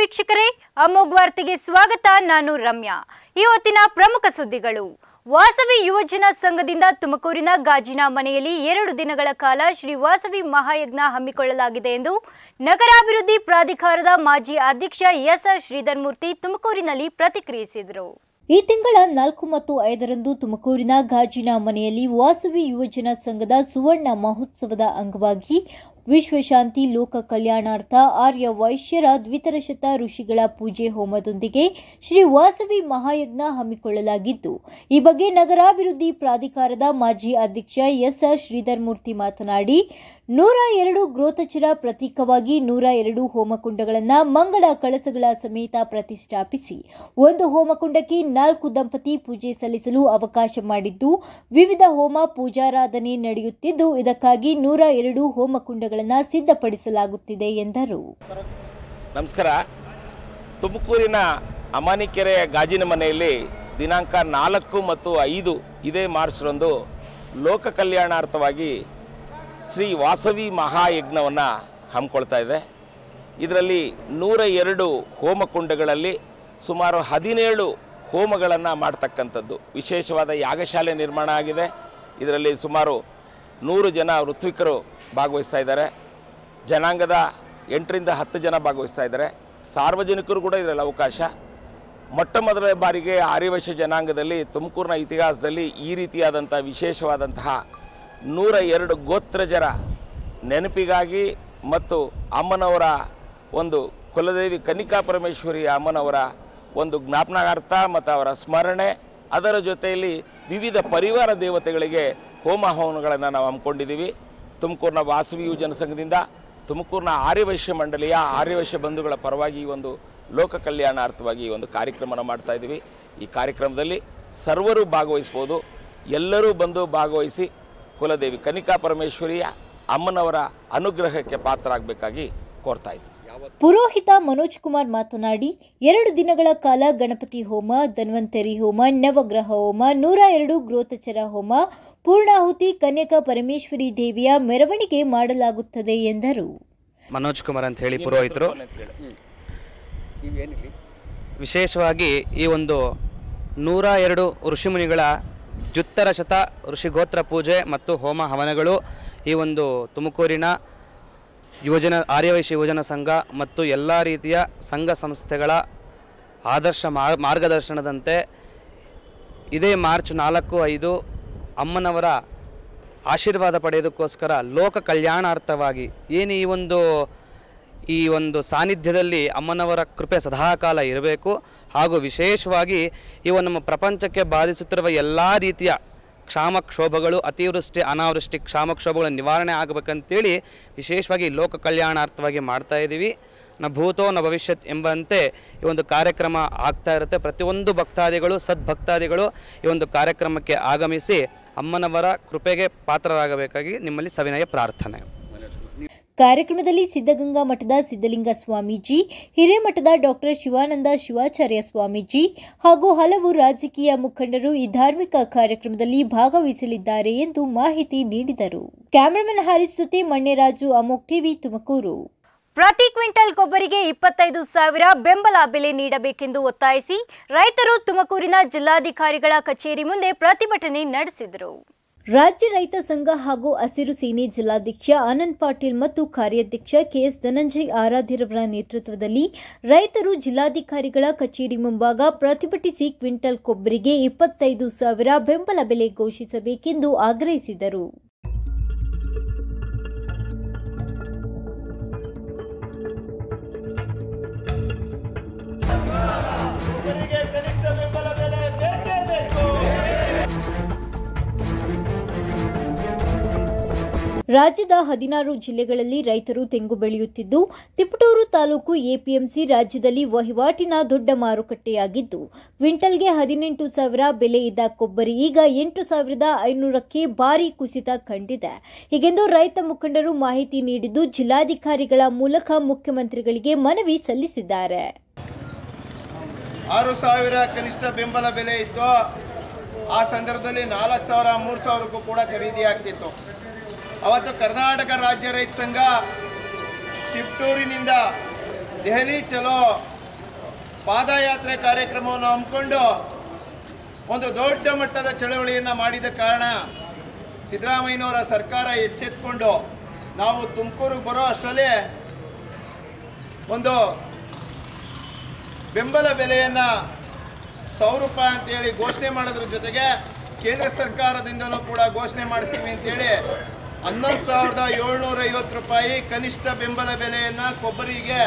ವೀಕ್ಷಕರೇ ಅಮೋಘ್ ವಾರ್ತೆಗೆ ಸ್ವಾಗತ ನಾನು ರಮ್ಯಾ ಈ ಹೊತ್ತಿನ ಪ್ರಮುಖ ಸುದ್ದಿಗಳು ವಾಸವಿ ಯುವಜನ ಸಂಘದಿಂದ ತುಮಕೂರಿನ ಗಾಜಿನ ಮನೆಯಲ್ಲಿ ಎರಡು ದಿನಗಳ ಕಾಲ ಶ್ರೀ ವಾಸವಿ ಮಹಾಯಜ್ಞ ಹಮ್ಮಿಕೊಳ್ಳಲಾಗಿದೆ ಎಂದು ನಗರಾಭಿವೃದ್ಧಿ ಪ್ರಾಧಿಕಾರದ ಮಾಜಿ ಅಧ್ಯಕ್ಷ ಎಸ್ ಆರ್ ಶ್ರೀಧರ್ಮೂರ್ತಿ ತುಮಕೂರಿನಲ್ಲಿ ಪ್ರತಿಕ್ರಿಯಿಸಿದರು ಈ ತಿಂಗಳ ನಾಲ್ಕು ಮತ್ತು ಐದರಂದು ತುಮಕೂರಿನ ಗಾಜಿನ ಮನೆಯಲ್ಲಿ ವಾಸವಿ ಯುವಜನ ಸಂಘದ ಸುವರ್ಣ ಮಹೋತ್ಸವದ ಅಂಗವಾಗಿ ವಿಶ್ವಶಾಂತಿ ಲೋಕ ಕಲ್ಯಾಣಾರ್ಥ ಆರ್ಯ ವೈಶ್ಯರ ದ್ವಿತರಶತ ಋಷಿಗಳ ಪೂಜೆ ಹೋಮದೊಂದಿಗೆ ಶ್ರೀ ವಾಸವಿ ಮಹಾಯಜ್ಞ ಹಮ್ಮಿಕೊಳ್ಳಲಾಗಿದ್ದು ಈ ಬಗ್ಗೆ ನಗರಾಭಿವೃದ್ಧಿ ಪ್ರಾಧಿಕಾರದ ಮಾಜಿ ಅಧ್ಯಕ್ಷ ಎಸ್ ಆರ್ ಶ್ರೀಧರ್ಮೂರ್ತಿ ಮಾತನಾಡಿ ನೂರ ಎರಡು ಗ್ರೋತಚರ ಪ್ರತೀಕವಾಗಿ ನೂರ ಎರಡು ಹೋಮಕುಂಡಗಳನ್ನು ಮಂಗಳ ಕಳಸಗಳ ಸಮೇತ ಪ್ರತಿಷ್ಠಾಪಿಸಿ ಒಂದು ಹೋಮಕುಂಡಕ್ಕೆ ನಾಲ್ಕು ದಂಪತಿ ಪೂಜೆ ಸಲ್ಲಿಸಲು ಅವಕಾಶ ಮಾಡಿದ್ದು ವಿವಿಧ ಹೋಮ ಪೂಜಾರಾಧನೆ ನಡೆಯುತ್ತಿದ್ದು ಇದಕ್ಕಾಗಿ ನೂರ ಎರಡು ಹೋಮಕುಂಡಗಳನ್ನು ಸಿದ್ಧಪಡಿಸಲಾಗುತ್ತಿದೆ ಎಂದರು ನಮಸ್ಕಾರ ತುಮಕೂರಿನ ಅಮಾನಿಕೆರೆ ಗಾಜಿನ ಮನೆಯಲ್ಲಿ ದಿನಾಂಕ ನಾಲ್ಕು ಮತ್ತು ಐದು ಇದೇ ಮಾರ್ಚ್ರಂದು ಲೋಕ ಕಲ್ಯಾಣಾರ್ಥವಾಗಿ ಶ್ರೀ ವಾಸವಿ ಮಹಾಯಜ್ಞವನ್ನು ಹಮ್ಮಿಕೊಳ್ತಾ ಇದೆ ಇದರಲ್ಲಿ ನೂರ ಎರಡು ಹೋಮಕುಂಡಗಳಲ್ಲಿ ಸುಮಾರು ಹದಿನೇಳು ಹೋಮಗಳನ್ನು ಮಾಡ್ತಕ್ಕಂಥದ್ದು ವಿಶೇಷವಾದ ಯಾಗಶಾಲೆ ನಿರ್ಮಾಣ ಆಗಿದೆ ಇದರಲ್ಲಿ ಸುಮಾರು ನೂರು ಜನ ಋತ್ವಿಕರು ಭಾಗವಹಿಸ್ತಾ ಇದ್ದಾರೆ ಜನಾಂಗದ ಎಂಟರಿಂದ ಹತ್ತು ಜನ ಭಾಗವಹಿಸ್ತಾ ಇದ್ದಾರೆ ಸಾರ್ವಜನಿಕರು ಕೂಡ ಇದರಲ್ಲಿ ಅವಕಾಶ ಮೊಟ್ಟ ಮೊದಲ ಬಾರಿಗೆ ಆರ್ಯವೈಶ್ಯ ಜನಾಂಗದಲ್ಲಿ ತುಮಕೂರಿನ ಇತಿಹಾಸದಲ್ಲಿ ಈ ರೀತಿಯಾದಂಥ ವಿಶೇಷವಾದಂತಹ ನೂರ ಎರಡು ಗೋತ್ರಜರ ನೆನಪಿಗಾಗಿ ಮತ್ತು ಅಮ್ಮನವರ ಒಂದು ಕುಲದೇವಿ ಕನಿಕಾ ಪರಮೇಶ್ವರಿ ಅಮ್ಮನವರ ಒಂದು ಜ್ಞಾಪನಾರ್ಥ ಮತ್ತು ಅವರ ಸ್ಮರಣೆ ಅದರ ಜೊತೆಯಲ್ಲಿ ವಿವಿಧ ಪರಿವಾರ ದೇವತೆಗಳಿಗೆ ಹೋಮ ಹವನಗಳನ್ನು ನಾವು ಹಮ್ಮಿಕೊಂಡಿದ್ದೀವಿ ತುಮಕೂರಿನ ವಾಸವಿ ಯುವಜನ ಸಂಘದಿಂದ ತುಮಕೂರಿನ ಆರ್ಯವೈಶ್ಯ ಮಂಡಳಿಯ ಆರ್ಯವೈಶ್ಯ ಬಂಧುಗಳ ಪರವಾಗಿ ಈ ಒಂದು ಲೋಕ ಕಲ್ಯಾಣಾರ್ಥವಾಗಿ ಈ ಒಂದು ಕಾರ್ಯಕ್ರಮನ ಮಾಡ್ತಾ ಇದ್ದೀವಿ ಈ ಕಾರ್ಯಕ್ರಮದಲ್ಲಿ ಸರ್ವರು ಭಾಗವಹಿಸ್ಬೋದು ಎಲ್ಲರೂ ಬಂದು ಭಾಗವಹಿಸಿ ಕುಲದೇವಿ ಕನಿಕಾ ಪರಮೇಶ್ವರಿಯ ಅಮ್ಮನವರ ಅನುಗ್ರಹಕ್ಕೆ ಪಾತ್ರರಾಗಬೇಕಾಗಿ ಕೋರ್ತಾ ಇದ್ದೀವಿ ಪುರೋಹಿತ ಮನೋಜ್ ಕುಮಾರ್ ಮಾತನಾಡಿ ಎರಡು ದಿನಗಳ ಕಾಲ ಗಣಪತಿ ಹೋಮ ಧನ್ವಂತರಿ ಹೋಮ ನವಗ್ರಹ ಹೋಮ ನೂರ ಎರಡು ಗ್ರೋತಚರ ಹೋಮ ಪೂರ್ಣಾಹುತಿ ಕನ್ಯಕಾ ಪರಮೇಶ್ವರಿ ದೇವಿಯ ಮೆರವಣಿಗೆ ಮಾಡಲಾಗುತ್ತದೆ ಎಂದರು ಮನೋಜ್ ಕುಮಾರ್ ಅಂತ ಹೇಳಿ ಪುರೋಹಿತರು ವಿಶೇಷವಾಗಿ ಈ ಒಂದು ನೂರ ಎರಡು ಋಷಿಮುನಿಗಳ ಜುತ್ತರ ಶತ ಋಷಿಗೋತ್ರ ಪೂಜೆ ಮತ್ತು ಹೋಮ ಹವನಗಳು ಈ ಒಂದು ತುಮಕೂರಿನ ಯುವಜನ ಆರ್ಯವೈಶ್ಯ ಯುವಜನ ಸಂಘ ಮತ್ತು ಎಲ್ಲ ರೀತಿಯ ಸಂಘ ಸಂಸ್ಥೆಗಳ ಆದರ್ಶ ಮಾರ್ ಮಾರ್ಗದರ್ಶನದಂತೆ ಇದೇ ಮಾರ್ಚ್ ನಾಲ್ಕು ಐದು ಅಮ್ಮನವರ ಆಶೀರ್ವಾದ ಪಡೆಯೋದಕ್ಕೋಸ್ಕರ ಲೋಕ ಕಲ್ಯಾಣಾರ್ಥವಾಗಿ ಏನು ಈ ಒಂದು ಈ ಒಂದು ಸಾನ್ನಿಧ್ಯದಲ್ಲಿ ಅಮ್ಮನವರ ಕೃಪೆ ಸದಾಕಾಲ ಇರಬೇಕು ಹಾಗೂ ವಿಶೇಷವಾಗಿ ಇವು ನಮ್ಮ ಪ್ರಪಂಚಕ್ಕೆ ಬಾಧಿಸುತ್ತಿರುವ ಎಲ್ಲ ರೀತಿಯ ಕ್ಷಾಮಕ್ಷೋಭಗಳು ಅತಿವೃಷ್ಟಿ ಅನಾವೃಷ್ಟಿ ಕ್ಷಾಮಕ್ಷೋಭಗಳ ನಿವಾರಣೆ ಆಗಬೇಕಂತೇಳಿ ವಿಶೇಷವಾಗಿ ಲೋಕ ಕಲ್ಯಾಣಾರ್ಥವಾಗಿ ಮಾಡ್ತಾ ಇದ್ದೀವಿ ನ ಭೂತೋ ನ ಭವಿಷ್ಯತ್ ಎಂಬಂತೆ ಈ ಒಂದು ಕಾರ್ಯಕ್ರಮ ಆಗ್ತಾ ಇರುತ್ತೆ ಪ್ರತಿಯೊಂದು ಭಕ್ತಾದಿಗಳು ಸದ್ಭಕ್ತಾದಿಗಳು ಈ ಒಂದು ಕಾರ್ಯಕ್ರಮಕ್ಕೆ ಆಗಮಿಸಿ ಅಮ್ಮನವರ ಕೃಪೆಗೆ ಪಾತ್ರರಾಗಬೇಕಾಗಿ ನಿಮ್ಮಲ್ಲಿ ಸವಿನಯ ಪ್ರಾರ್ಥನೆ ಕಾರ್ಯಕ್ರಮದಲ್ಲಿ ಸಿದ್ಧಗಂಗಾ ಮಠದ ಸಿದ್ಧಲಿಂಗ ಸ್ವಾಮೀಜಿ ಹಿರೇಮಠದ ಡಾಕ್ಟರ್ ಶಿವಾನಂದ ಶಿವಾಚಾರ್ಯ ಸ್ವಾಮೀಜಿ ಹಾಗೂ ಹಲವು ರಾಜಕೀಯ ಮುಖಂಡರು ಈ ಧಾರ್ಮಿಕ ಕಾರ್ಯಕ್ರಮದಲ್ಲಿ ಭಾಗವಹಿಸಲಿದ್ದಾರೆ ಎಂದು ಮಾಹಿತಿ ನೀಡಿದರು ಕ್ಯಾಮರಾಮನ್ ಹಾರಿಸ್ ಜೊತೆ ಮಣ್ಣೆರಾಜು ಅಮೋಕ್ ಟಿವಿ ತುಮಕೂರು ಪ್ರತಿ ಕ್ವಿಂಟಲ್ ಕೊಬ್ಬರಿಗೆ ಇಪ್ಪತ್ತೈದು ಸಾವಿರ ಬೆಂಬಲ ಬೆಲೆ ನೀಡಬೇಕೆಂದು ಒತ್ತಾಯಿಸಿ ರೈತರು ತುಮಕೂರಿನ ಜಿಲ್ಲಾಧಿಕಾರಿಗಳ ಕಚೇರಿ ಮುಂದೆ ಪ್ರತಿಭಟನೆ ನಡೆಸಿದರು ರಾಜ್ಯ ರೈತ ಸಂಘ ಹಾಗೂ ಹಸಿರು ಸೇನೆ ಜಿಲ್ಲಾಧ್ಯಕ್ಷ ಆನಂದ್ ಪಾಟೀಲ್ ಮತ್ತು ಕಾರ್ಯಾಧ್ಯಕ್ಷ ಕೆಎಸ್ ಧನಂಜಯ್ ಆರಾಧ್ಯರವರ ನೇತೃತ್ವದಲ್ಲಿ ರೈತರು ಜಿಲ್ಲಾಧಿಕಾರಿಗಳ ಕಚೇರಿ ಮುಂಭಾಗ ಪ್ರತಿಭಟಿಸಿ ಕ್ವಿಂಟಲ್ ಕೊಬ್ಬರಿಗೆ ಇಪ್ಪತ್ತೈದು ಸಾವಿರ ಬೆಂಬಲ ಬೆಲೆ ಘೋಷಿಸಬೇಕೆಂದು ಆಗ್ರಹಿಸಿದರು ಇವರಿಗೆ ಕನಿಷ್ಠ ಬೆಂಬಲ ಬೆಲೆ ಬೇಕೇ ಬೇಕು ರಾಜ್ಯದ ಹದಿನಾರು ಜಿಲ್ಲೆಗಳಲ್ಲಿ ರೈತರು ತೆಂಗು ಬೆಳೆಯುತ್ತಿದ್ದು ತಿಪಟೂರು ತಾಲೂಕು ಎಪಿಎಂಸಿ ರಾಜ್ಯದಲ್ಲಿ ವಹಿವಾಟಿನ ದೊಡ್ಡ ಮಾರುಕಟ್ಟೆಯಾಗಿದ್ದು ಕ್ವಿಂಟಲ್ಗೆ ಹದಿನೆಂಟು ಸಾವಿರ ಬೆಲೆ ಇದ್ದ ಕೊಬ್ಬರಿ ಈಗ ಎಂಟು ಸಾವಿರದ ಐನೂರಕ್ಕೆ ಭಾರಿ ಕುಸಿತ ಕಂಡಿದೆ ಹೀಗೆಂದು ರೈತ ಮುಖಂಡರು ಮಾಹಿತಿ ನೀಡಿದ್ದು ಜಿಲ್ಲಾಧಿಕಾರಿಗಳ ಮೂಲಕ ಮುಖ್ಯಮಂತ್ರಿಗಳಿಗೆ ಮನವಿ ಸಲ್ಲಿಸಿದ್ದಾರೆ ಆರು ಸಾವಿರ ಕನಿಷ್ಠ ಬೆಂಬಲ ಬೆಲೆ ಇತ್ತು ಆ ಸಂದರ್ಭದಲ್ಲಿ ನಾಲ್ಕು ಸಾವಿರ ಮೂರು ಸಾವಿರಕ್ಕೂ ಕೂಡ ಖರೀದಿ ಆಗ್ತಿತ್ತು ಅವತ್ತು ಕರ್ನಾಟಕ ರಾಜ್ಯ ರೈತ ಸಂಘ ತಿಪ್ಟೂರಿನಿಂದ ದೆಹಲಿ ಚಲೋ ಪಾದಯಾತ್ರೆ ಕಾರ್ಯಕ್ರಮವನ್ನು ಹಮ್ಮಿಕೊಂಡು ಒಂದು ದೊಡ್ಡ ಮಟ್ಟದ ಚಳವಳಿಯನ್ನು ಮಾಡಿದ ಕಾರಣ ಸಿದ್ದರಾಮಯ್ಯನವರ ಸರ್ಕಾರ ಎಚ್ಚೆತ್ಕೊಂಡು ನಾವು ತುಮಕೂರಿಗೆ ಬರೋ ಅಷ್ಟರಲ್ಲೇ ಒಂದು ಬೆಂಬಲ ಬೆಲೆಯನ್ನು ಸಾವಿರ ರೂಪಾಯಿ ಅಂತೇಳಿ ಘೋಷಣೆ ಮಾಡೋದ್ರ ಜೊತೆಗೆ ಕೇಂದ್ರ ಸರ್ಕಾರದಿಂದನೂ ಕೂಡ ಘೋಷಣೆ ಮಾಡಿಸ್ತೀವಿ ಅಂತೇಳಿ ಹನ್ನೊಂದು ಸಾವಿರದ ಏಳ್ನೂರ ಐವತ್ತು ರೂಪಾಯಿ ಕನಿಷ್ಠ ಬೆಂಬಲ ಬೆಲೆಯನ್ನು ಕೊಬ್ಬರಿಗೆ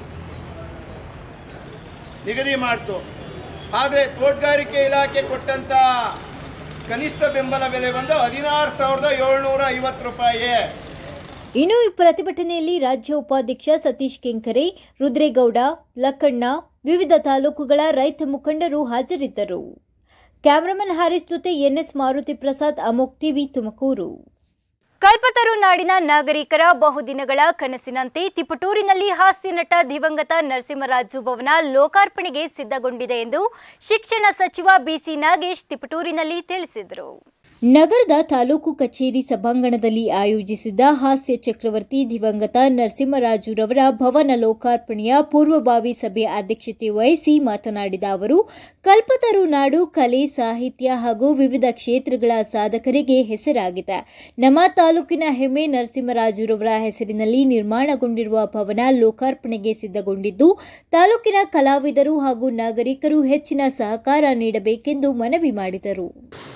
ನಿಗದಿ ಮಾಡ್ತು ಆದರೆ ತೋಟಗಾರಿಕೆ ಇಲಾಖೆ ಕೊಟ್ಟಂಥ ಕನಿಷ್ಠ ಬೆಂಬಲ ಬೆಲೆ ಬಂದು ಹದಿನಾರು ಸಾವಿರದ ಏಳ್ನೂರ ಐವತ್ತು ರೂಪಾಯಿ ಇನ್ನು ಈ ಪ್ರತಿಭಟನೆಯಲ್ಲಿ ರಾಜ್ಯ ಉಪಾಧ್ಯಕ್ಷ ಸತೀಶ್ ಕೆಂಕರೆ ರುದ್ರೇಗೌಡ ಲಕ್ಕಣ್ಣ ವಿವಿಧ ತಾಲೂಕುಗಳ ರೈತ ಮುಖಂಡರು ಹಾಜರಿದ್ದರು ಕ್ಯಾಮರಾಮನ್ ಹಾರಿಸ್ ಜೊತೆ ಎನ್ಎಸ್ ಮಾರುತಿ ಪ್ರಸಾದ್ ಅಮೋಕ್ ಟಿವಿ ತುಮಕೂರು ಕಲ್ಪತರು ನಾಡಿನ ನಾಗರಿಕರ ಬಹುದಿನಗಳ ಕನಸಿನಂತೆ ತಿಪಟೂರಿನಲ್ಲಿ ಹಾಸ್ಯ ನಟ ದಿವಂಗತ ನರಸಿಂಹರಾಜು ಭವನ ಲೋಕಾರ್ಪಣೆಗೆ ಸಿದ್ಧಗೊಂಡಿದೆ ಎಂದು ಶಿಕ್ಷಣ ಸಚಿವ ಬಿಸಿ ನಾಗೇಶ್ ತಿಪಟೂರಿನಲ್ಲಿ ತಿಳಿಸಿದರು ನಗರದ ತಾಲೂಕು ಕಚೇರಿ ಸಭಾಂಗಣದಲ್ಲಿ ಆಯೋಜಿಸಿದ್ದ ಹಾಸ್ಯ ಚಕ್ರವರ್ತಿ ದಿವಂಗತ ನರಸಿಂಹರಾಜುರವರ ಭವನ ಲೋಕಾರ್ಪಣೆಯ ಪೂರ್ವಭಾವಿ ಸಭೆ ಅಧ್ಯಕ್ಷತೆ ವಹಿಸಿ ಮಾತನಾಡಿದ ಅವರು ಕಲ್ಪತರು ನಾಡು ಕಲೆ ಸಾಹಿತ್ಯ ಹಾಗೂ ವಿವಿಧ ಕ್ಷೇತ್ರಗಳ ಸಾಧಕರಿಗೆ ಹೆಸರಾಗಿದೆ ನಮ್ಮ ತಾಲೂಕಿನ ಹೆಮ್ಮೆ ನರಸಿಂಹರಾಜುರವರ ಹೆಸರಿನಲ್ಲಿ ನಿರ್ಮಾಣಗೊಂಡಿರುವ ಭವನ ಲೋಕಾರ್ಪಣೆಗೆ ಸಿದ್ಧಗೊಂಡಿದ್ದು ತಾಲೂಕಿನ ಕಲಾವಿದರು ಹಾಗೂ ನಾಗರಿಕರು ಹೆಚ್ಚಿನ ಸಹಕಾರ ನೀಡಬೇಕೆಂದು ಮನವಿ ಮಾಡಿದರು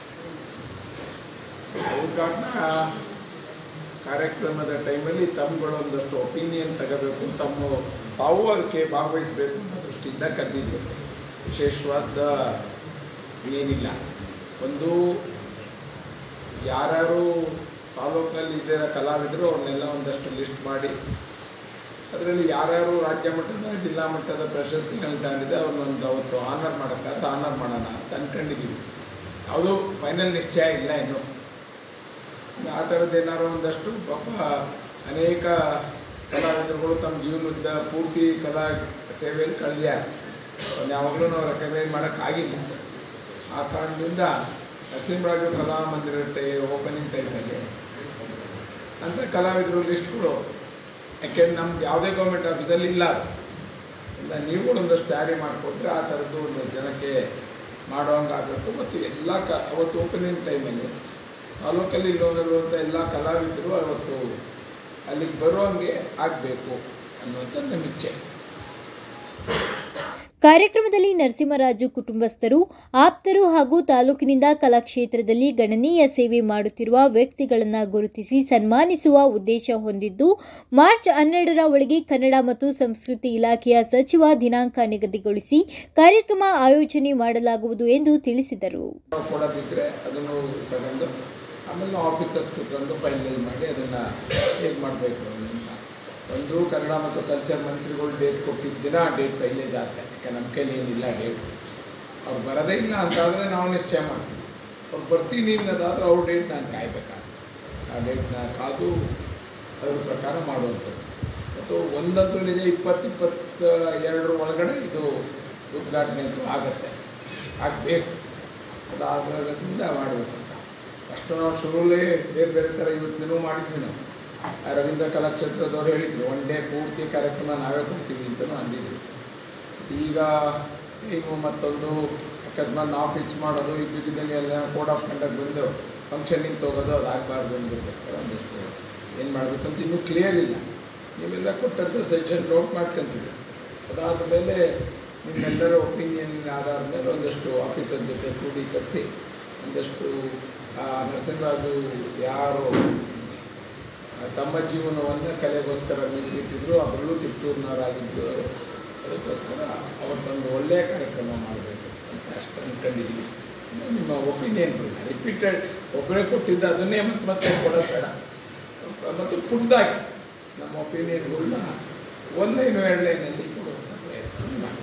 ಉದ್ಘಾಟನಾ ಕಾರ್ಯಕ್ರಮದ ಟೈಮಲ್ಲಿ ತಮ್ಮಗಳೊಂದಷ್ಟು ಒಪಿನಿಯನ್ ತಗೋಬೇಕು ತಮ್ಮ ತಾವು ಅದಕ್ಕೆ ಭಾಗವಹಿಸಬೇಕು ಅನ್ನೋ ದೃಷ್ಟಿಯಿಂದ ಕರೆದಿದ್ದರು ವಿಶೇಷವಾದ ಏನಿಲ್ಲ ಒಂದು ಯಾರ್ಯಾರು ತಾಲೂಕಿನಲ್ಲಿ ಇದ್ದಿರೋ ಕಲಾವಿದರು ಅವ್ರನ್ನೆಲ್ಲ ಒಂದಷ್ಟು ಲಿಸ್ಟ್ ಮಾಡಿ ಅದರಲ್ಲಿ ಯಾರ್ಯಾರು ರಾಜ್ಯ ಮಟ್ಟದ ಜಿಲ್ಲಾ ಮಟ್ಟದ ಪ್ರಶಸ್ತಿಗಳನ್ನ ತಗೊಂಡಿದೆ ಅವ್ರನ್ನೊಂದು ಅವತ್ತು ಆನರ್ ಮಾಡೋಕ್ಕಾದ್ರೆ ಆನರ್ ಮಾಡೋಣ ಅಂತ ಅಂದ್ಕೊಂಡಿದ್ದೀವಿ ಯಾವುದೂ ಫೈನಲ್ ನಿಶ್ಚಯ ಇಲ್ಲ ಇನ್ನು ಆ ಥರದ್ದು ಏನಾರು ಒಂದಷ್ಟು ಪಾಪ ಅನೇಕ ಕಲಾವಿದರುಗಳು ತಮ್ಮ ಜೀವನದ ಪೂರ್ತಿ ಕಲಾ ಸೇವೆಯಲ್ಲಿ ಕಳೆದ್ಯಾರ ಯಾವಾಗಲೂ ನಾವು ರೆಕಗ್ನೈಸ್ ಮಾಡೋಕ್ಕಾಗಿಲ್ಲ ಆ ಕಾರಣದಿಂದ ನರಸಿಂಹರಾಜು ಕಲಾ ಮಂದಿರ ಟೈ ಓಪನಿಂಗ್ ಟೈಮಲ್ಲಿ ಅಂಥ ಕಲಾವಿದರು ಲಿಸ್ಟ್ಗಳು ಯಾಕೆಂದ್ರೆ ನಮ್ದು ಯಾವುದೇ ಗೌರ್ಮೆಂಟ್ ಆಫೀಸಲ್ಲಿ ಇಲ್ಲ ಅದು ಇಲ್ಲ ನೀವುಗಳು ಒಂದಷ್ಟು ತಯಾರಿ ಮಾಡಿಕೊಟ್ರೆ ಆ ಥರದ್ದು ಒಂದು ಜನಕ್ಕೆ ಮಾಡೋಂಗೆ ಆಗಬೇಕು ಮತ್ತು ಎಲ್ಲ ಕ ಅವತ್ತು ಓಪನಿಂಗ್ ಟೈಮಲ್ಲಿ ತಾಲೂಕಲ್ಲಿ ಇಲ್ಲಿರುವಂಥ ಎಲ್ಲ ಕಲಾವಿದರು ಅವತ್ತು ಅಲ್ಲಿಗೆ ಬರುವಂಗೆ ಆಗಬೇಕು ಅನ್ನುವಂಥ ನಮ್ಮ ಇಚ್ಛೆ ಕಾರ್ಯಕ್ರಮದಲ್ಲಿ ನರಸಿಂಹರಾಜು ಕುಟುಂಬಸ್ಥರು ಆಪ್ತರು ಹಾಗೂ ತಾಲೂಕಿನಿಂದ ಕಲಾಕ್ಷೇತ್ರದಲ್ಲಿ ಗಣನೀಯ ಸೇವೆ ಮಾಡುತ್ತಿರುವ ವ್ಯಕ್ತಿಗಳನ್ನು ಗುರುತಿಸಿ ಸನ್ಮಾನಿಸುವ ಉದ್ದೇಶ ಹೊಂದಿದ್ದು ಮಾರ್ಚ್ ಹನ್ನೆರಡರ ಒಳಗೆ ಕನ್ನಡ ಮತ್ತು ಸಂಸ್ಕೃತಿ ಇಲಾಖೆಯ ಸಚಿವ ದಿನಾಂಕ ನಿಗದಿಗೊಳಿಸಿ ಕಾರ್ಯಕ್ರಮ ಆಯೋಜನೆ ಮಾಡಲಾಗುವುದು ಎಂದು ತಿಳಿಸಿದರು ನಾವು ಕೊಡೋದಿದ್ದರೆ ಅದನ್ನು ತಗೊಂಡು ಆಮೇಲೆ ನಾವು ಆಫೀಸರ್ಸ್ ಕೂತ್ಕೊಂಡು ಫೈನಲೈಸ್ ಮಾಡಿ ಅದನ್ನು ಹೇಗೆ ಮಾಡಬೇಕು ಅಂತ ಒಂದು ಕನ್ನಡ ಮತ್ತು ಕಲ್ಚರ್ ಮಂತ್ರಿಗಳು ಡೇಟ್ ಕೊಟ್ಟಿದ್ದ ದಿನ ಆ ಡೇಟ್ ಫೈನಲೈಸ್ ಆಗುತ್ತೆ ಯಾಕೆ ನಮ್ಮ ಕೈಲಿ ಏನಿಲ್ಲ ಡೇಟ್ ಅವ್ರು ಬರೋದೇ ಇಲ್ಲ ಅಂತಾದರೆ ನಾವು ನಿಶ್ಚಯ ಮಾಡ್ತೀವಿ ಅವ್ರು ಬರ್ತೀನಿ ಅನ್ನೋದಾದ್ರೆ ಅವ್ರ ಡೇಟ್ ನಾನು ಕಾಯ್ಬೇಕಾಗುತ್ತೆ ಆ ಡೇಟ್ನ ಕಾದು ಅದ್ರ ಪ್ರಕಾರ ಮಾಡುವಂಥದ್ದು ಮತ್ತು ಒಂದಂತೂ ನಿಜ ಇಪ್ಪತ್ತು ಇಪ್ಪತ್ತ ಎರಡರ ಒಳಗಡೆ ಇದು ಉದ್ಘಾಟನೆ ಅಂತೂ ಆಗತ್ತೆ ಆಗಬೇಕು ಅದಾದ್ರಿಂದ ಮಾಡಬೇಕು ಅಂತ ಫಸ್ಟ್ ನಾವು ಶುರುವಲ್ಲೇ ಬೇರೆ ಬೇರೆ ಥರ ಇವತ್ತಿನೂ ಮಾಡಿದ್ವಿ ನಾವು ಆ ರವೀಂದ್ರ ಕಲಾಕ್ಷೇತ್ರದವ್ರು ಹೇಳಿದರು ಒನ್ ಡೇ ಪೂರ್ತಿ ಕಾರ್ಯಕ್ರಮ ನಾವೇ ಕೊಡ್ತೀವಿ ಅಂತಲೂ ಅಂದಿದ್ರು ಈಗ ಟೈಮು ಮತ್ತೊಂದು ಅಕಸ್ಮಾತ್ ನಾವು ಫಿಕ್ಸ್ ಮಾಡೋದು ಇದ್ದಿದ್ದಲ್ಲಿ ಎಲ್ಲ ಕೋಡ್ ಆಫ್ ಕಂಡಕ್ಟ್ ಬಂದು ಫಂಕ್ಷನಿಂಗ್ ತೊಗೋದು ಅದು ಆಗಬಾರ್ದು ಅನ್ನೋದಕ್ಕೋಸ್ಕರ ಒಂದಿಷ್ಟು ಏನು ಮಾಡಬೇಕಂತ ಇನ್ನೂ ಕ್ಲಿಯರ್ ಇಲ್ಲ ನೀವೆಲ್ಲ ಕೊಟ್ಟಂಥ ಸೆಷನ್ ನೋಟ್ ಮಾಡ್ಕೊಂತೀವಿ ಅದಾದ ಮೇಲೆ ನಿಮ್ಮೆಲ್ಲರ ಒಪಿನಿಯನ್ ಆಧಾರದ ಮೇಲೆ ಒಂದಷ್ಟು ಆಫೀಸರ್ ಜೊತೆ ಕ್ರೋಢೀಕರಿಸಿ ಒಂದಷ್ಟು ಆ ನರಸಿಂಹರಾಜು ಯಾರು ಆ, ತಮ್ಮ ಜೀವನವನ್ನು ಕಲೆಗೋಸ್ಕರ ಮೀಸಲಿಟ್ಟಿದ್ರು ಅದರಲ್ಲೂ ತಿಪ್ಟೂರಿನವರಾಗಿದ್ದು ಅದಕ್ಕೋಸ್ಕರ ಅವತ್ತೊಂದು ಒಳ್ಳೆಯ ಕಾರ್ಯಕ್ರಮ ಮಾಡಬೇಕು ಅಂತ ಅಷ್ಟು ಅಂದ್ಕೊಂಡಿದ್ದೀವಿ ಇನ್ನು ನಿಮ್ಮ ಒಪಿನಿಯನ್ಗಳನ್ನ ರಿಪೀಟೆಡ್ ಒಬ್ಬರೇ ಕೊಟ್ಟಿದ್ದ ಅದನ್ನೇ ಮತ್ತೆ ಮತ್ತೆ ಕೊಡೋದು ಬೇಡ ಮತ್ತು ಪುಟ್ಟದಾಗಿ ನಮ್ಮ ಒಪಿನಿಯನ್ಗಳನ್ನ ಒಂದು ಲೈನು ಎರಡು ಲೈನಲ್ಲಿ ಕೊಡುವಂಥ ಪ್ರಯತ್ನ ಮಾಡಿ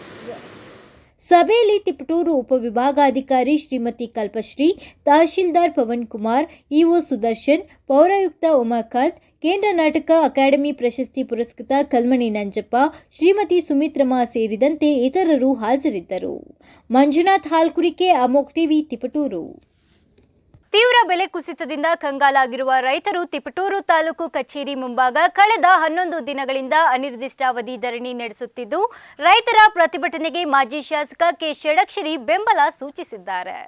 ಸಭೆಯಲ್ಲಿ ತಿಪಟೂರು ಉಪವಿಭಾಗಾಧಿಕಾರಿ ಶ್ರೀಮತಿ ಕಲ್ಪಶ್ರೀ ತಹಶೀಲ್ದಾರ್ ಪವನ್ ಕುಮಾರ್ ಇಒ ಸುದರ್ಶನ್ ಪೌರಾಯುಕ್ತ ಉಮಾಕಾಂತ್ ಕೇಂದ್ರ ನಾಟಕ ಅಕಾಡೆಮಿ ಪ್ರಶಸ್ತಿ ಪುರಸ್ಕೃತ ಕಲ್ಮಣಿ ನಂಜಪ್ಪ ಶ್ರೀಮತಿ ಸುಮಿತ್ರಮ್ಮ ಸೇರಿದಂತೆ ಇತರರು ಹಾಜರಿದ್ದರು ಮಂಜುನಾಥ್ ಹಾಲ್ಕುರಿಕೆ ಅಮೋಕ್ ಟಿವಿ ತಿಪಟೂರು ತೀವ್ರ ಬೆಲೆ ಕುಸಿತದಿಂದ ಕಂಗಾಲಾಗಿರುವ ರೈತರು ತಿಪಟೂರು ತಾಲೂಕು ಕಚೇರಿ ಮುಂಭಾಗ ಕಳೆದ ಹನ್ನೊಂದು ದಿನಗಳಿಂದ ಅನಿರ್ದಿಷ್ಟಾವಧಿ ಧರಣಿ ನಡೆಸುತ್ತಿದ್ದು ರೈತರ ಪ್ರತಿಭಟನೆಗೆ ಮಾಜಿ ಶಾಸಕ ಕೆ ಷಡಕ್ಷರಿ ಬೆಂಬಲ ಸೂಚಿಸಿದ್ದಾರೆ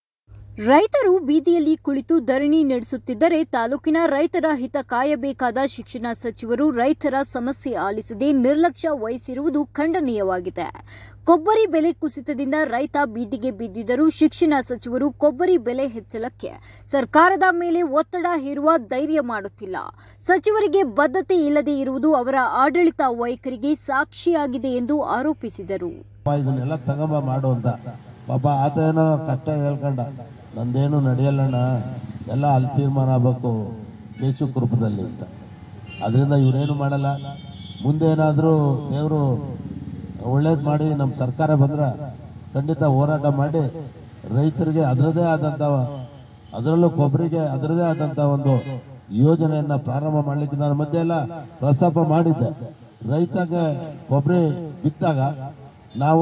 ರೈತರು ಬೀದಿಯಲ್ಲಿ ಕುಳಿತು ಧರಣಿ ನಡೆಸುತ್ತಿದ್ದರೆ ತಾಲೂಕಿನ ರೈತರ ಹಿತ ಕಾಯಬೇಕಾದ ಶಿಕ್ಷಣ ಸಚಿವರು ರೈತರ ಸಮಸ್ಯೆ ಆಲಿಸದೆ ನಿರ್ಲಕ್ಷ್ಯ ವಹಿಸಿರುವುದು ಖಂಡನೀಯವಾಗಿದೆ ಕೊಬ್ಬರಿ ಬೆಲೆ ಕುಸಿತದಿಂದ ರೈತ ಬೀದಿಗೆ ಬಿದ್ದಿದ್ದರೂ ಶಿಕ್ಷಣ ಸಚಿವರು ಕೊಬ್ಬರಿ ಬೆಲೆ ಹೆಚ್ಚಳಕ್ಕೆ ಸರ್ಕಾರದ ಮೇಲೆ ಒತ್ತಡ ಹೇರುವ ಧೈರ್ಯ ಮಾಡುತ್ತಿಲ್ಲ ಸಚಿವರಿಗೆ ಬದ್ಧತೆ ಇಲ್ಲದೆ ಇರುವುದು ಅವರ ಆಡಳಿತ ವೈಖರಿಗೆ ಸಾಕ್ಷಿಯಾಗಿದೆ ಎಂದು ಆರೋಪಿಸಿದರು ಅಪ್ಪ ಇದನ್ನೆಲ್ಲ ತಗೊಂಬ ಮಾಡು ಅಂತ ಪಾಪ ಆತ ಏನೋ ಕಷ್ಟ ಹೇಳ್ಕೊಂಡ ನಂದೇನು ನಡೆಯಲ್ಲಣ್ಣ ಎಲ್ಲ ಅಲ್ಲಿ ತೀರ್ಮಾನ ಆಗಬೇಕು ಕೇಶು ಕೃಪದಲ್ಲಿ ಅಂತ ಅದರಿಂದ ಇವರೇನು ಮಾಡಲ್ಲ ಮುಂದೆ ಏನಾದರೂ ದೇವರು ಒಳ್ಳೇದು ಮಾಡಿ ನಮ್ಮ ಸರ್ಕಾರ ಬಂದ್ರೆ ಖಂಡಿತ ಹೋರಾಟ ಮಾಡಿ ರೈತರಿಗೆ ಅದರದೇ ಆದಂಥ ಅದರಲ್ಲೂ ಕೊಬ್ಬರಿಗೆ ಅದರದೇ ಆದಂಥ ಒಂದು ಯೋಜನೆಯನ್ನು ಪ್ರಾರಂಭ ಮಾಡಲಿಕ್ಕೆ ನಾನು ಮಧ್ಯೆ ಎಲ್ಲ ಪ್ರಸ್ತಾಪ ಮಾಡಿದ್ದೆ ರೈತಗೆ ಕೊಬ್ಬರಿ ಬಿತ್ತಾಗ ನಾವು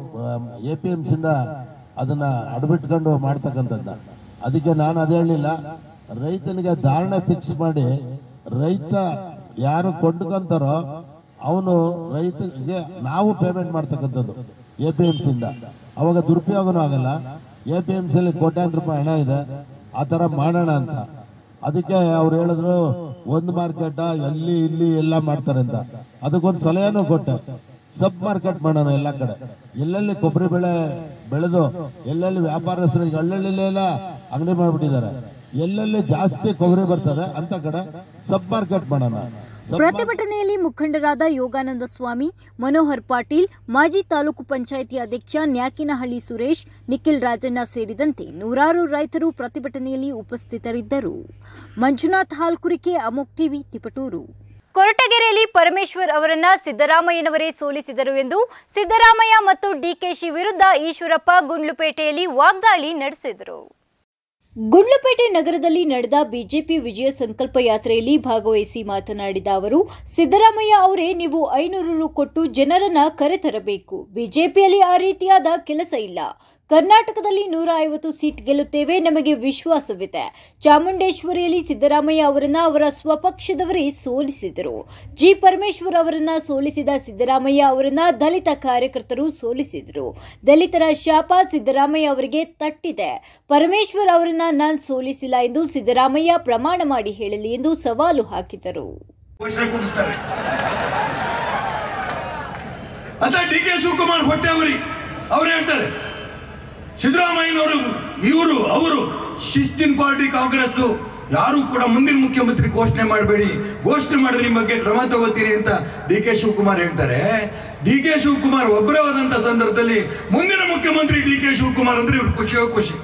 ಎ ಪಿ ಎಮ್ ಸಿಂದ ಅದನ್ನ ಅಡ್ಬಿಟ್ಕೊಂಡು ಮಾಡ್ತಕ್ಕಂಥದ್ದು ಅದಕ್ಕೆ ನಾನು ಅದೇ ಹೇಳಲಿಲ್ಲ ರೈತನಿಗೆ ಧಾರಣೆ ಫಿಕ್ಸ್ ಮಾಡಿ ರೈತ ಯಾರು ಕೊಂಡ್ಕೊಂತಾರೋ ಅವನು ರೈತರಿಗೆ ನಾವು ಪೇಮೆಂಟ್ ಮಾಡ್ತಕ್ಕಂಥದ್ದು ಎ ಪಿ ಎಮ್ ಸಿಂದ ಅವಾಗ ದುರುಪಯೋಗನೂ ಆಗಲ್ಲ ಎ ಪಿ ಎಮ್ ಸಿಲಿ ಕೋಟ್ಯಾಂತರ ರೂಪಾಯಿ ಹಣ ಇದೆ ಆ ಥರ ಮಾಡೋಣ ಅಂತ ಅದಕ್ಕೆ ಅವ್ರು ಹೇಳಿದ್ರು ಒಂದು ಮಾರ್ಕೆಟ್ ಎಲ್ಲಿ ಇಲ್ಲಿ ಎಲ್ಲ ಮಾಡ್ತಾರೆ ಅಂತ ಅದಕ್ಕೊಂದು ಸಲಹೆನೂ ಕೊಟ್ಟೆ ಸಬ್ ಮಾರ್ಕೆಟ್ ಮಾಡೋಣ ಎಲ್ಲ ಕಡೆ ಎಲ್ಲೆಲ್ಲಿ ಕೊಬ್ಬರಿ ಬೆಳೆ ಬೆಳೆದು ಎಲ್ಲೆಲ್ಲಿ ವ್ಯಾಪಾರಸ್ಥರಿಗೆ ಹಳ್ಳಿಲೆಲ್ಲ ಅಂಗಡಿ ಮಾಡಿಬಿಟ್ಟಿದ್ದಾರೆ ಎಲ್ಲೆಲ್ಲಿ ಜಾಸ್ತಿ ಕೊಬ್ಬರಿ ಬರ್ತದೆ ಅಂತ ಕಡೆ ಸಬ್ ಮಾರ್ಕೆಟ್ ಮಾಡೋಣ ಸಬ್ ಪ್ರತಿಭಟನೆಯಲ್ಲಿ ಮುಖಂಡರಾದ ಯೋಗಾನಂದ ಸ್ವಾಮಿ ಮನೋಹರ್ ಪಾಟೀಲ್ ಮಾಜಿ ತಾಲೂಕು ಪಂಚಾಯಿತಿ ಅಧ್ಯಕ್ಷ ನ್ಯಾಕಿನಹಳ್ಳಿ ಸುರೇಶ್ ನಿಖಿಲ್ ರಾಜಣ್ಣ ಸೇರಿದಂತೆ ನೂರಾರು ರೈತರು ಪ್ರತಿಭಟನೆಯಲ್ಲಿ ಉಪಸ್ಥಿತರಿದ್ದರು ಮಂಜುನಾಥ್ ಹಾಲ್ಕುರಿಕೆ ಅಮೋಕ್ ಟಿವಿ ತಿಪಟೂರು ಕೊರಟಗೆರೆಯಲ್ಲಿ ಪರಮೇಶ್ವರ್ ಅವರನ್ನ ಸಿದ್ದರಾಮಯ್ಯನವರೇ ಸೋಲಿಸಿದರು ಎಂದು ಸಿದ್ದರಾಮಯ್ಯ ಮತ್ತು ಡಿಕೆಶಿ ವಿರುದ್ಧ ಈಶ್ವರಪ್ಪ ಗುಂಡ್ಲುಪೇಟೆಯಲ್ಲಿ ವಾಗ್ದಾಳಿ ನಡೆಸಿದರು ಗುಂಡ್ಲುಪೇಟೆ ನಗರದಲ್ಲಿ ನಡೆದ ಬಿಜೆಪಿ ವಿಜಯ ಸಂಕಲ್ಪ ಯಾತ್ರೆಯಲ್ಲಿ ಭಾಗವಹಿಸಿ ಮಾತನಾಡಿದ ಅವರು ಸಿದ್ದರಾಮಯ್ಯ ಅವರೇ ನೀವು ಐನೂರು ರು ಕೊಟ್ಟು ಜನರನ್ನ ಕರೆತರಬೇಕು ಬಿಜೆಪಿಯಲ್ಲಿ ಆ ರೀತಿಯಾದ ಕೆಲಸ ಇಲ್ಲ ಕರ್ನಾಟಕದಲ್ಲಿ ನೂರ ಐವತ್ತು ಸೀಟ್ ಗೆಲ್ಲುತ್ತೇವೆ ನಮಗೆ ವಿಶ್ವಾಸವಿದೆ ಚಾಮುಂಡೇಶ್ವರಿಯಲ್ಲಿ ಸಿದ್ದರಾಮಯ್ಯ ಅವರನ್ನ ಅವರ ಸ್ವಪಕ್ಷದವರೇ ಸೋಲಿಸಿದರು ಜಿ ಪರಮೇಶ್ವರ್ ಅವರನ್ನ ಸೋಲಿಸಿದ ಸಿದ್ದರಾಮಯ್ಯ ಅವರನ್ನ ದಲಿತ ಕಾರ್ಯಕರ್ತರು ಸೋಲಿಸಿದರು ದಲಿತರ ಶಾಪ ಸಿದ್ದರಾಮಯ್ಯ ಅವರಿಗೆ ತಟ್ಟಿದೆ ಪರಮೇಶ್ವರ್ ಅವರನ್ನ ನಾನು ಸೋಲಿಸಿಲ್ಲ ಎಂದು ಸಿದ್ದರಾಮಯ್ಯ ಪ್ರಮಾಣ ಮಾಡಿ ಹೇಳಲಿ ಎಂದು ಸವಾಲು ಹಾಕಿದರು ಘೋಷಣೆ ಕೂಗಿಸ್ತಾರೆ ಅಂತ ಡಿ ಕೆ ಶಿವಕುಮಾರ್ ಹೊಟ್ಟೆ ಅವರಿ ಅವ್ರು ಹೇಳ್ತಾರೆ ಸಿದ್ದರಾಮಯ್ಯನವರು ಇವರು ಅವರು ಶಿಸ್ತಿನ ಪಾರ್ಟಿ ಕಾಂಗ್ರೆಸ್ ಯಾರು ಕೂಡ ಮುಂದಿನ ಮುಖ್ಯಮಂತ್ರಿ ಘೋಷಣೆ ಮಾಡಬೇಡಿ ಘೋಷಣೆ ಮಾಡಿದ್ರೆ ನಿಮ್ಮ ಬಗ್ಗೆ ಕ್ರಮ ತಗೋತೀನಿ ಅಂತ ಡಿ ಕೆ ಶಿವಕುಮಾರ್ ಹೇಳ್ತಾರೆ ಡಿ ಕೆ ಶಿವಕುಮಾರ್ ಒಬ್ಬರೇ ಆದಂತ ಸಂದರ್ಭದಲ್ಲಿ ಮುಂದಿನ ಮುಖ್ಯಮಂತ್ರಿ ಡಿ ಕೆ ಶಿವಕುಮಾರ್ ಅಂದ್ರೆ ಇವ್ರು ಖುಷಿಯೋ ಖುಷಿ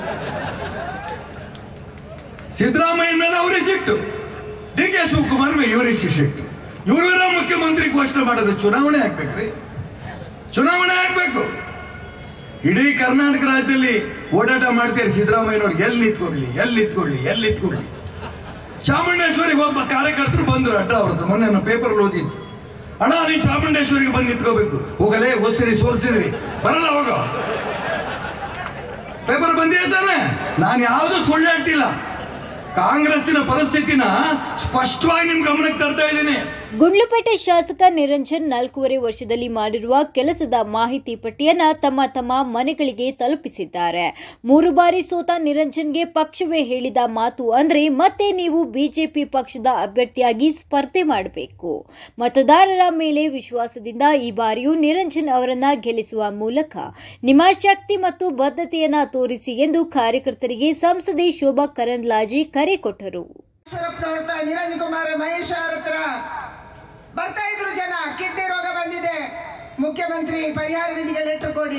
ಸಿದ್ದರಾಮಯ್ಯ ಮೇಲೆ ಅವರೇ ಸಿಟ್ಟು ಡಿ ಕೆ ಶಿವಕುಮಾರ್ ಮೇಲೆ ಇವರಿಗೆ ಸಿಟ್ಟು ಇವರೆಲ್ಲ ಮುಖ್ಯಮಂತ್ರಿ ಘೋಷಣೆ ಮಾಡೋದು ಚುನಾವಣೆ ಆಗ್ಬೇಕ್ರಿ ಚುನಾವಣೆ ಆಗ್ಬೇಕು ಇಡೀ ಕರ್ನಾಟಕ ರಾಜ್ಯದಲ್ಲಿ ಓಡಾಟ ಮಾಡ್ತೀರಿ ಸಿದ್ದರಾಮಯ್ಯನವ್ರು ಎಲ್ಲಿ ನಿಂತ್ಕೊಳ್ಳಿ ಎಲ್ಲಿ ನಿಂತ್ಕೊಳ್ಳಿ ಎಲ್ಲಿ ನಿಂತ್ಕೊಳ್ಳಿ ಚಾಮುಂಡೇಶ್ವರಿಗೆ ಒಬ್ಬ ಕಾರ್ಯಕರ್ತರು ಬಂದರು ಅಡ್ಡ ಅವ್ರದ್ದು ಮೊನ್ನೆ ನಾನು ಪೇಪರ್ ಓದಿತ್ತು ಅಣ್ಣ ನೀನು ಚಾಮುಂಡೇಶ್ವರಿಗೆ ಬಂದು ನಿಂತ್ಕೋಬೇಕು ಹೋಗಲೇ ಹೋಸಿರಿ ಸೋಲ್ಸಿದ್ರಿ ಬರಲ್ಲ ಹೋಗ ಪೇಪರ್ ಬಂದಿದೆ ತಾನೆ ನಾನು ಯಾವುದು ಸುಳ್ಳು ಹೇಳ್ತಿಲ್ಲ ಕಾಂಗ್ರೆಸ್ಸಿನ ಪರಿಸ್ಥಿತಿನ ಸ್ಪಷ್ಟವಾಗಿ ನಿಮ್ ಗಮನಕ್ಕೆ ತರ್ತಾ ಇದ್ದೀನಿ ಗುಂಡ್ಲುಪೇಟೆ ಶಾಸಕ ನಿರಂಜನ್ ನಾಲ್ಕೂವರೆ ವರ್ಷದಲ್ಲಿ ಮಾಡಿರುವ ಕೆಲಸದ ಮಾಹಿತಿ ಪಟ್ಟಿಯನ್ನ ತಮ್ಮ ತಮ್ಮ ಮನೆಗಳಿಗೆ ತಲುಪಿಸಿದ್ದಾರೆ ಮೂರು ಬಾರಿ ಸೋತ ನಿರಂಜನ್ಗೆ ಪಕ್ಷವೇ ಹೇಳಿದ ಮಾತು ಅಂದ್ರೆ ಮತ್ತೆ ನೀವು ಬಿಜೆಪಿ ಪಕ್ಷದ ಅಭ್ಯರ್ಥಿಯಾಗಿ ಸ್ಪರ್ಧೆ ಮಾಡಬೇಕು ಮತದಾರರ ಮೇಲೆ ವಿಶ್ವಾಸದಿಂದ ಈ ಬಾರಿಯೂ ನಿರಂಜನ್ ಅವರನ್ನ ಗೆಲ್ಲಿಸುವ ಮೂಲಕ ನಿಮ್ಮ ಶಕ್ತಿ ಮತ್ತು ಬದ್ಧತೆಯನ್ನ ತೋರಿಸಿ ಎಂದು ಕಾರ್ಯಕರ್ತರಿಗೆ ಸಂಸದೆ ಶೋಭಾ ಕರಂದ್ಲಾಜೆ ಕರೆ ಕೊಟ್ಟರು ಈಶ್ವರಪ್ಪನವ್ರ ಹತ್ರ ನಿರಂಜನ್ ಕುಮಾರ್ ಮಹೇಶ್ ಅವ್ರ ಹತ್ರ ಬರ್ತಾ ಇದ್ರು ಜನ ಕಿಡ್ನಿ ರೋಗ ಬಂದಿದೆ ಮುಖ್ಯಮಂತ್ರಿ ಪರಿಹಾರ ನಿಧಿಗೆ ಲೆಟರ್ ಕೊಡಿ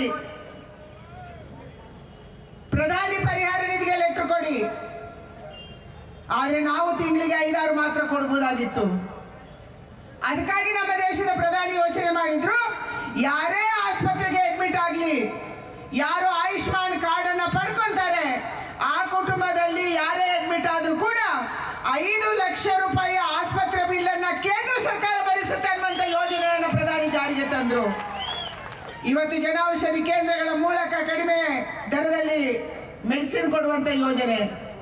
ಪ್ರಧಾನಿ ಪರಿಹಾರ ನಿಧಿಗೆ ಲೆಟರ್ ಕೊಡಿ ಆದ್ರೆ ನಾವು ತಿಂಗಳಿಗೆ ಐದಾರು ಮಾತ್ರ ಕೊಡ್ಬೋದಾಗಿತ್ತು ಅದಕ್ಕಾಗಿ ನಮ್ಮ ದೇಶದ ಪ್ರಧಾನಿ ಯೋಚನೆ ಮಾಡಿದ್ರು ಯಾರೇ ಆಸ್ಪತ್ರೆಗೆ ಅಡ್ಮಿಟ್ ಆಗಲಿ ಯಾರು ಆಯುಷ್ಮಾನ್ ಕಾರ್ಡ್ ಅನ್ನ ಪಡ್ಕೊಂತಾರೆ ಆ ಕುಟುಂಬದಲ್ಲಿ ಯಾರೇ ಅಡ್ಮಿಟ್ ಆದ್ರೂ ಕೂಡ ಐದು ಲಕ್ಷ ರೂಪಾಯಿ ಆಸ್ಪತ್ರೆ ಬಿಲ್ ಅನ್ನ ಕೇಂದ್ರ ಸರ್ಕಾರ ಭರಿಸುತ್ತೆ ಅನ್ನುವಂತ ಯೋಜನೆಯನ್ನ ಪ್ರಧಾನಿ ಜಾರಿಗೆ ತಂದ್ರು ಇವತ್ತು ಜನೌಷಧಿ ಕೇಂದ್ರಗಳ ಮೂಲಕ ಕಡಿಮೆ ದರದಲ್ಲಿ ಮೆಡಿಸಿನ್ ಕೊಡುವಂತ ಯೋಜನೆ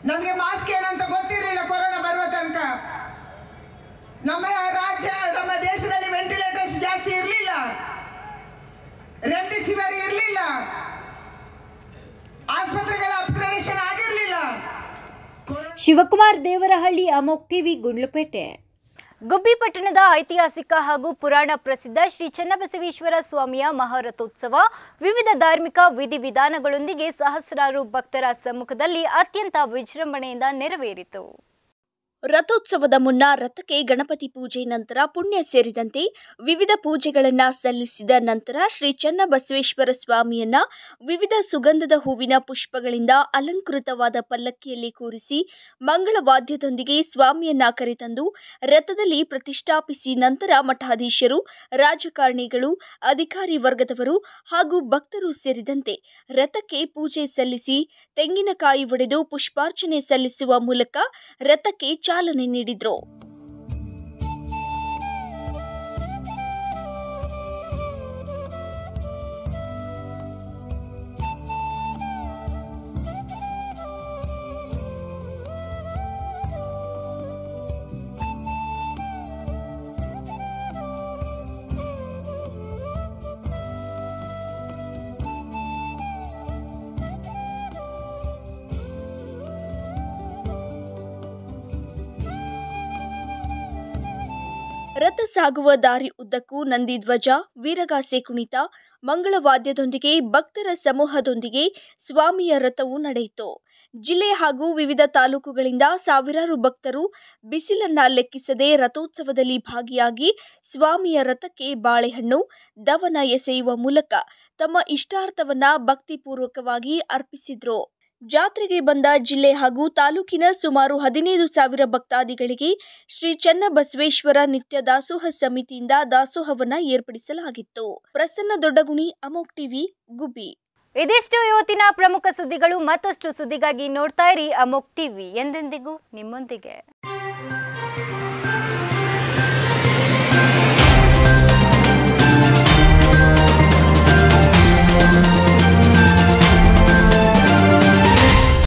ನಮಗೆ ಮಾಸ್ಕ್ ಏನು ಅಂತ ಗೊತ್ತಿರಲಿಲ್ಲ ಕೊರೋನಾ ಬರುವ ತನಕ ನಮ್ಮ ರಾಜ್ಯ ನಮ್ಮ ದೇಶದಲ್ಲಿ ವೆಂಟಿಲೇಟರ್ಸ್ ಜಾಸ್ತಿ ಇರಲಿಲ್ಲ ರೆಮ್ಡಿಸಿವಿರ್ ಇರಲಿಲ್ಲ ಆಸ್ಪತ್ರೆಗಳ ಅಪ್ಗ್ರೇಡೇಷನ್ ಆಗಿರಲಿಲ್ಲ ಶಿವಕುಮಾರ್ ದೇವರಹಳ್ಳಿ ಅಮೋಕ್ ಟಿವಿ ಗುಂಡ್ಲುಪೇಟೆ ಗುಬ್ಬಿ ಪಟ್ಟಣದ ಐತಿಹಾಸಿಕ ಹಾಗೂ ಪುರಾಣ ಪ್ರಸಿದ್ಧ ಶ್ರೀ ಚನ್ನಬಸವೇಶ್ವರ ಸ್ವಾಮಿಯ ಮಹಾರಥೋತ್ಸವ ವಿವಿಧ ಧಾರ್ಮಿಕ ವಿಧಿವಿಧಾನಗಳೊಂದಿಗೆ ಸಹಸ್ರಾರು ಭಕ್ತರ ಸಮ್ಮುಖದಲ್ಲಿ ಅತ್ಯಂತ ವಿಜೃಂಭಣೆಯಿಂದ ನೆರವೇರಿತು ರಥೋತ್ಸವದ ಮುನ್ನ ರಥಕ್ಕೆ ಗಣಪತಿ ಪೂಜೆ ನಂತರ ಪುಣ್ಯ ಸೇರಿದಂತೆ ವಿವಿಧ ಪೂಜೆಗಳನ್ನ ಸಲ್ಲಿಸಿದ ನಂತರ ಶ್ರೀ ಚನ್ನಬಸವೇಶ್ವರ ಸ್ವಾಮಿಯನ್ನ ವಿವಿಧ ಸುಗಂಧದ ಹೂವಿನ ಪುಷ್ಪಗಳಿಂದ ಅಲಂಕೃತವಾದ ಪಲ್ಲಕ್ಕಿಯಲ್ಲಿ ಕೂರಿಸಿ ಮಂಗಳವಾದ್ಯದೊಂದಿಗೆ ಸ್ವಾಮಿಯನ್ನ ಕರೆತಂದು ರಥದಲ್ಲಿ ಪ್ರತಿಷ್ಠಾಪಿಸಿ ನಂತರ ಮಠಾಧೀಶರು ರಾಜಕಾರಣಿಗಳು ಅಧಿಕಾರಿ ವರ್ಗದವರು ಹಾಗೂ ಭಕ್ತರು ಸೇರಿದಂತೆ ರಥಕ್ಕೆ ಪೂಜೆ ಸಲ್ಲಿಸಿ ತೆಂಗಿನಕಾಯಿ ಒಡೆದು ಪುಷ್ಪಾರ್ಚನೆ ಸಲ್ಲಿಸುವ ಮೂಲಕ ರಥಕ್ಕೆ ಚಾಲನೆ ನೀಡಿದ್ರು ರಥ ಸಾಗುವ ದಾರಿ ಉದ್ದಕ್ಕೂ ನಂದಿಧ್ವಜ ವೀರಗಾಸೆ ಕುಣಿತ ಮಂಗಳವಾದ್ಯದೊಂದಿಗೆ ಭಕ್ತರ ಸಮೂಹದೊಂದಿಗೆ ಸ್ವಾಮಿಯ ರಥವು ನಡೆಯಿತು ಜಿಲ್ಲೆ ಹಾಗೂ ವಿವಿಧ ತಾಲೂಕುಗಳಿಂದ ಸಾವಿರಾರು ಭಕ್ತರು ಬಿಸಿಲನ್ನ ಲೆಕ್ಕಿಸದೆ ರಥೋತ್ಸವದಲ್ಲಿ ಭಾಗಿಯಾಗಿ ಸ್ವಾಮಿಯ ರಥಕ್ಕೆ ಬಾಳೆಹಣ್ಣು ದವನ ಎಸೆಯುವ ಮೂಲಕ ತಮ್ಮ ಇಷ್ಟಾರ್ಥವನ್ನ ಭಕ್ತಿಪೂರ್ವಕವಾಗಿ ಅರ್ಪಿಸಿದ್ರು ಜಾತ್ರೆಗೆ ಬಂದ ಜಿಲ್ಲೆ ಹಾಗೂ ತಾಲೂಕಿನ ಸುಮಾರು ಹದಿನೈದು ಸಾವಿರ ಭಕ್ತಾದಿಗಳಿಗೆ ಶ್ರೀ ಚನ್ನಬಸವೇಶ್ವರ ನಿತ್ಯ ದಾಸೋಹ ಸಮಿತಿಯಿಂದ ದಾಸೋಹವನ್ನ ಏರ್ಪಡಿಸಲಾಗಿತ್ತು ಪ್ರಸನ್ನ ದೊಡ್ಡಗುಣಿ ಅಮೋಕ್ ಟಿವಿ ಗುಬ್ಬಿ ಇದಿಷ್ಟು ಇವತ್ತಿನ ಪ್ರಮುಖ ಸುದ್ದಿಗಳು ಮತ್ತಷ್ಟು ಸುದ್ದಿಗಾಗಿ ನೋಡ್ತಾ ಇರಿ ಅಮೋಕ್ ಟಿವಿ ಎಂದೆಂದಿಗೂ ನಿಮ್ಮೊಂದಿಗೆ